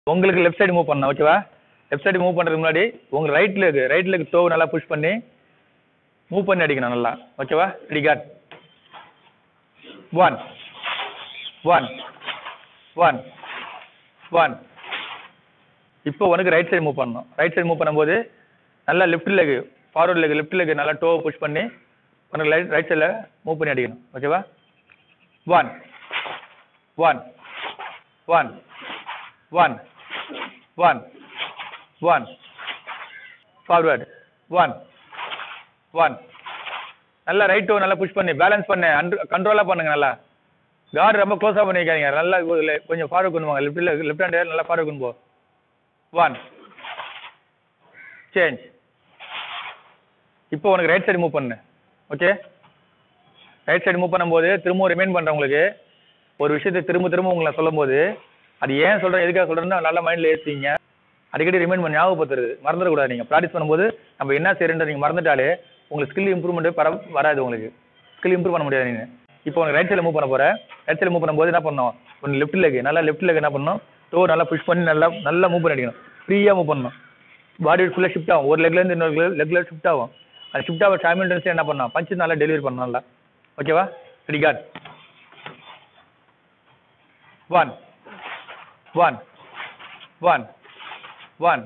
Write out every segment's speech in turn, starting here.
உங்களுக்கு left side move பண்ணணும் ஓகேவா லெஃப்ட் சைடு மூவ் பண்ணுறதுக்கு முன்னாடி உங்கள் right leg right leg toe நல்லா புஷ் பண்ணி மூவ் பண்ணி அடிக்கணும் நல்லா ஓகேவா ready guard one one one one இப்போ உனக்கு ரைட் சைடு மூவ் பண்ணணும் ரைட் சைடு மூவ் பண்ணும்போது நல்லா left leg forward leg left leg நல்லா டோ புஷ் பண்ணி உனக்கு ரைட் ரைட் சைடில் மூவ் பண்ணி அடிக்கணும் ஓகேவா one one one one one one forward one one நல்லா ரைட் டோ நல்லா புஷ் பண்ணி பேலன்ஸ் பண்ணு அண்ட் கண்ட்ரோலாக பண்ணுங்க நல்லா கார்டு ரொம்ப க்ளோஸாக பண்ணிக்காதீங்க நல்லா ஒரு- கொஞ்சம் ஃபார்வர்ட் கொண்டு போங்க லெஃப்ட் லெஃப்ட் ஹேண்ட் நல்லா ஃபார்வர்ட் கொண்டு போ ஒன் சேஞ்ச் இப்போ உனக்கு ரைட் சைடு மூவ் பண்ணு ஓகே ரைட் சைடு மூவ் பண்ணும்போது திரும்ப ரிமைண்ட் பண்ணுறவங்களுக்கு ஒரு விஷயத்தை திரும்ப திரும்ப உங்களை சொல்லும்போது அது ஏன் சொல்கிறேன் எதுக்காக சொல்கிறேன்னு நல்லா மைண்டில் ஏற்றுவீங்க அடிக்கடி ரிமைண்ட் பண்ணி ஞாபகப்படுத்துறது மறந்துடக்கூடாது நீங்கள் ப்ராக்டிஸ் பண்ணும்போது நம்ம என்ன செய்யறோன்ற நீங்கள் மறந்துட்டாலே உங்களுக்கு ஸ்கில் இம்ப்ரூவ்மெண்ட் பர வராது உங்களுக்கு ஸ்கில் இம்ப்ரூவ் பண்ண முடியாது நீங்கள் இப்போ உனக்கு ரைட் சைடில் மூவ் பண்ண போகிற ரைட் சைடில் மூவ் பண்ணும்போது என்ன பண்ணணும் ஒன்று லெஃப்ட் லெக் நல்லா லெஃப்ட் லெக் என்ன பண்ணணும் டோ நல்லா புஷ் பண்ணி நல்லா நல்லா மூவ் பண்ணி அடிக்கணும் ஃப்ரீயாக மூவ் பண்ணணும் பாடி ஃபுல்லாக ஷிஃப்ட் ஆகும் ஒரு லெக்லேருந்து இன்னொரு லெக்ல ஷிஃப்ட் ஆகும் அது ஷிஃப்ட் ஆக சைமல்டன்ஸில் என்ன பண்ணணும் பஞ்சு நல்லா டெலிவரி பண்ணணும் நல்லா ஓகேவா ready guard one one one one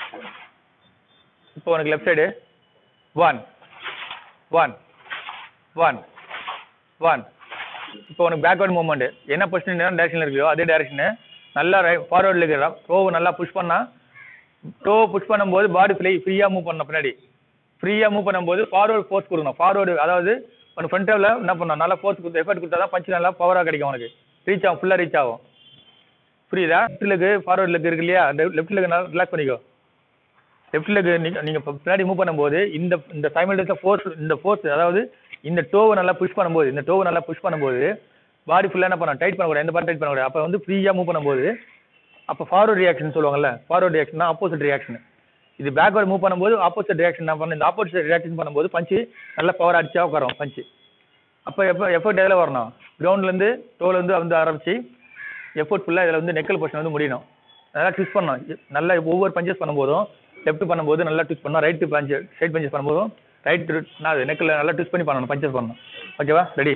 இப்போ உனக்கு left side one one one one இப்போ உனக்கு பேக்வர்ட் மூவ்மெண்ட் என்ன பொசிஷன் என்ன டேரக்ஷனில் இருக்கோ அதே டேரக்ஷனு நல்லா ரைட் ஃபார்வர்டில் இருக்கிற டோவை நல்லா புஷ் பண்ணால் டோ புஷ் பண்ணும்போது பாடி ஃப்ரீ ஃப்ரீயாக மூவ் பண்ணணும் பின்னாடி ஃப்ரீயாக மூவ் பண்ணும்போது ஃபார்வர்டு ஃபோர்ஸ் கொடுக்கணும் ஃபார்வர்டு அதாவது உனக்கு ஃப்ரண்ட் டேவில் என்ன பண்ணணும் நல்லா ஃபோர்ஸ் கொடுத்து எஃபர்ட் கொடுத்தா தான் பஞ்சு நல்லா பவராக கிடைக்கும் உனக்கு ரீச் ஆகும் ஃபுல்லாக ரீச் ஆகும் புரியுதா லெஃப்ட் லெக்கு ஃபார்வர்ட் லெக் இருக்கு இல்லையா லெஃப்ட் லெக் நல்லா ரிலாக்ஸ் பண்ணிக்கோ லெஃப்ட் லெக் நீங்கள் நீங்கள் பின்னாடி மூவ் பண்ணும்போது இந்த இந்த சைமல்டேஸில் ஃபோர்ஸ் இந்த ஃபோர்ஸ் அதாவது இந்த டோவை நல்லா புஷ் பண்ணும்போது இந்த டோவை நல்லா புஷ் பண்ணும்போது பாடி ஃபுல்லாக என்ன பண்ணணும் டைட் பண்ணக்கூடாது எந்த பார்ட் டைட் பண்ணக்கூடாது அப்போ வந்து ஃப்ரீயாக மூவ் பண்ணும்போது அப்போ ஃபார்வர்ட் ரியாக்ஷன் சொல்லுவாங்கல்ல ஃபார்வர்ட் ரியாக்ஷன் ஆப்போசிட் ரியாக்ஷன் இது பேக்வர்ட் மூவ் பண்ணும்போது ஆப்போசிட் ரியாக்ஷன் நான் பண்ண இந்த ஆப்போசிட் ரியாக்ஷன் பண்ணும்போது பஞ்சு நல்லா பவர் அடிச்சா உட்காரும் பஞ்சு அப்போ எப்போ எஃபர்ட் எதில் வரணும் கிரவுண்ட்லேருந்து டோலேருந்து வந்து ஆரம்பிச்சு எஃபோர்ட் ஃபுல்லாக இதில் வந்து நெக்கல் பொசிஷன் வந்து முடியணும் நல்லா ட்விஸ்ட் பண்ணணும் நல்லா ஒவ்வொரு பஞ்சஸ் பண்ணும்போதும் லெஃப்ட் பண்ணும்போது நல்லா ட்விஸ்ட் பண்ணணும் ரைட்டு பஞ்சு சைட் பஞ்சஸ் பண்ணும்போதும் ரைட் நான் நெக்கில் நல்லா ட்விஸ்ட் பண்ணி பண்ணணும் பஞ்சஸ் பண்ணணும் ஓகேவா ரெடி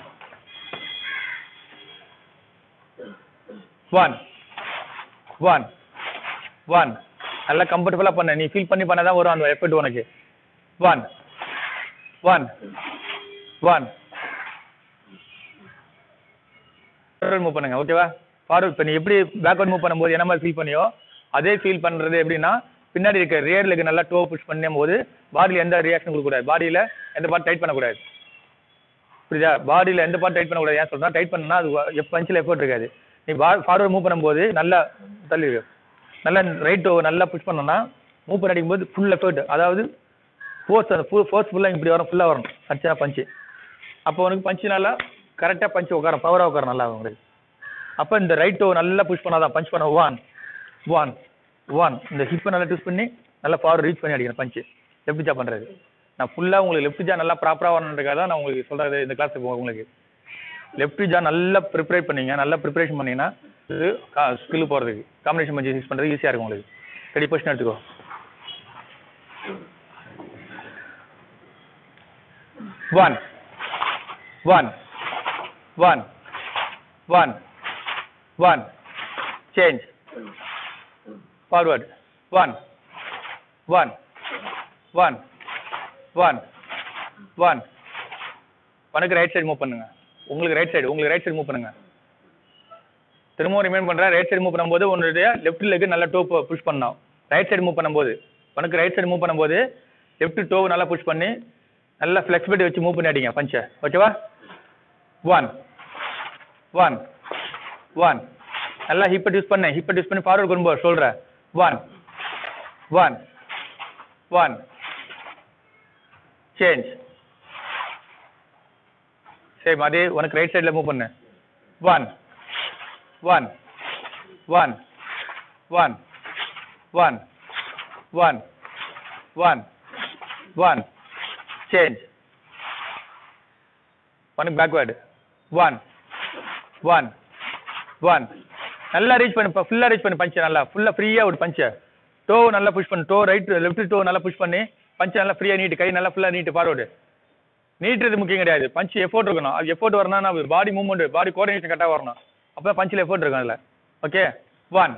ஒன் ஒன் ஒன் நல்லா கம்ஃபர்டபுளாக பண்ண நீ ஃபீல் பண்ணி பண்ணால் தான் வரும் அந்த எஃபர்ட் உனக்கு one one one forward move பண்ணுங்க ஓகேவா ஃபார்வர்ட் இப்போ நீ எப்படி பேக்வர்ட் மூவ் பண்ணும்போது என்ன மாதிரி ஃபீல் பண்ணியோ அதே ஃபீல் பண்ணுறது எப்படின்னா பின்னாடி இருக்க ரியர் லெக் நல்லா டோ புஷ் பண்ணும்போது பாடியில் எந்த ரியாக்ஷன் கொடுக்கக்கூடாது பாடியில் எந்த பார்ட் டைட் பண்ணக்கூடாது புரியுதா பாடியில் எந்த பார்ட் டைட் பண்ணக்கூடாது ஏன் சொல்கிறேன் டைட் பண்ணா அது எப் பஞ்சில் எஃபோர்ட் இருக்காது நீ பா ஃபார்வர்ட் மூவ் பண்ணும்போது நல்லா தள்ளி இருக்கு. நல்லா ரைட் டோ நல்லா புஷ் பண்ணோன்னா மூவ் பண்ணி அடிக்கும்போது ஃபுல் எஃபர்ட் அதாவது ஃபோர்ஸ் அந்த ஃபுல் ஃபோர்ஸ் ஃபுல்லாக இப்படி வரும் ஃபுல்லாக வரும் அடிச்சா பஞ்சு அப்போ உனக்கு பஞ்சு நல்லா கரெக்டாக பஞ்சு உட்காரும் பவராக உட்காரும் நல்லா உங்களுக்கு அப்போ இந்த ரைட் டோ நல்லா புஷ் பண்ணாதான் பஞ்ச் பண்ண ஒன் ஒன் ஒன் இந்த ஹிப்பை நல்லா ட்விஸ்ட் பண்ணி நல்லா ஃபார்வர்ட் ரீச் பண்ணி அடிக்கணும் பஞ்சு லெஃப்ட் ஜா பண்ணுறது நான் ஃபுல்லாக உங்களுக்கு லெஃப்ட் ஜா நல்லா ப்ராப்பராக வரணுன்றதுக்காக தான் நான் உங்களுக்கு சொல்கிறது இந்த கிளாஸ் உங்களுக்கு லெஃப்ட் ஜா நல்லா ப்ரிப்பரேட் பண்ணீங்க நல்லா ப்ரிப்பரேஷன் பண்ணீங்கன்னா இது ஸ்கில் போகிறதுக்கு காம்பினேஷன் பஞ்சு யூஸ் பண்ணுறது ஈஸியாக இருக்கும் உங்களுக்கு ரெடி பொசிஷன் எடுத்துக்கோ one one one one one change forward one one one one one உனக்கு ரைட் சைடு மூவ் பண்ணுங்க உங்களுக்கு ரைட் சைடு உங்களுக்கு ரைட் சைடு மூவ் பண்ணுங்க திரும்பவும் ரிமைண்ட் பண்ணுறேன் ரைட் சைடு மூவ் பண்ணும்போது உன்னுடைய லெஃப்ட் லெக் நல்லா டோ புஷ் பண்ணணும் ரைட் சைடு மூவ் பண்ணும்போது உனக்கு ரைட் சைடு மூவ் பண்ணும்போது லெஃப்ட் டோ நல்லா புஷ் பண்ணி நல்லா ஃப்ளெக்சிபிலிட்டி வச்சு மூவ் பண்ணி அடிங்க பஞ்சை ஓகேவா ஒன் ஒன் ஒன் நல்லா ஹிப்பை யூஸ் பண்ணேன் ஹிப்பை யூஸ் பண்ணி ஃபார்வர்ட் கொண்டு போ சொல்கிறேன் ஒன் ஒன் ஒன் சேஞ்ச் சரி அதே உனக்கு ரைட் சைடில் மூவ் பண்ணு one one one one one one one one change ஒனுக்கு பேக்வேர்டு ஒன் ஒன் ஒன் நல்லா ரீச் பண்ணு ஃபுல்லாக ரீச் பண்ணு பஞ்சை நல்லா ஃபுல்லாக ஃப்ரீயாக விடு பஞ்சை டோ நல்லா புஷ் பண்ணு டோ ரைட் லெஃப்ட் டோ நல்லா புஷ் பண்ணி பஞ்சை நல்லா ஃப்ரீயாக நீட்டு கை நல்லா ஃபுல்லாக நீட்டு ஃபார்வர்டு நீட்டுறது முக்கியம் கிடையாது பஞ்ச் எஃபோர்ட் இருக்கணும் அது எஃபோர்ட் வரணும்னா பாடி மூவ்மெண்ட் பாடி கோஆர்டினேஷன் கரெக்டாக வரணும் அப்போ பஞ்சில் எஃபோர்ட் இருக்கும் அதில் okay one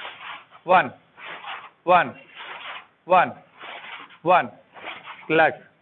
one one one one relax